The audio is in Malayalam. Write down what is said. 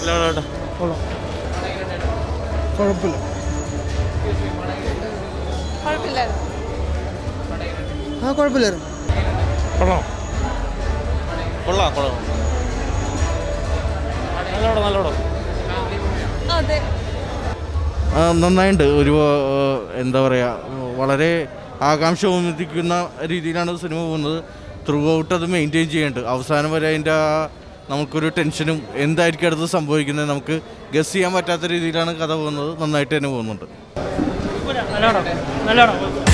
നല്ല കൊള്ളാം കുഴപ്പമില്ല കുഴപ്പമില്ലായിരുന്നു ആ കുഴപ്പമില്ലായിരുന്നു കൊള്ളാം കൊള്ളാം കൊള്ളാം നല്ലോണം നല്ലോണം അതെ നന്നായിട്ടുണ്ട് ഒരു ആ, എന്താ പറയുക വളരെ ആകാംക്ഷ തോന്നിപ്പിക്കുന്ന രീതിയിലാണ് സിനിമ പോകുന്നത് ത്രൂ ഔട്ട് അത് മെയിൻറ്റെയിൻ ചെയ്യുന്നുണ്ട് അവസാനം വരെ അതിൻ്റെ ആ നമുക്കൊരു ടെൻഷനും എന്തായിരിക്കും അടുത്ത് സംഭവിക്കുന്നത് നമുക്ക് ഗസ് ചെയ്യാൻ പറ്റാത്ത രീതിയിലാണ് കഥ പോകുന്നത് നന്നായിട്ട് തന്നെ പോകുന്നുണ്ട് നല്ലോണം നല്ലോണം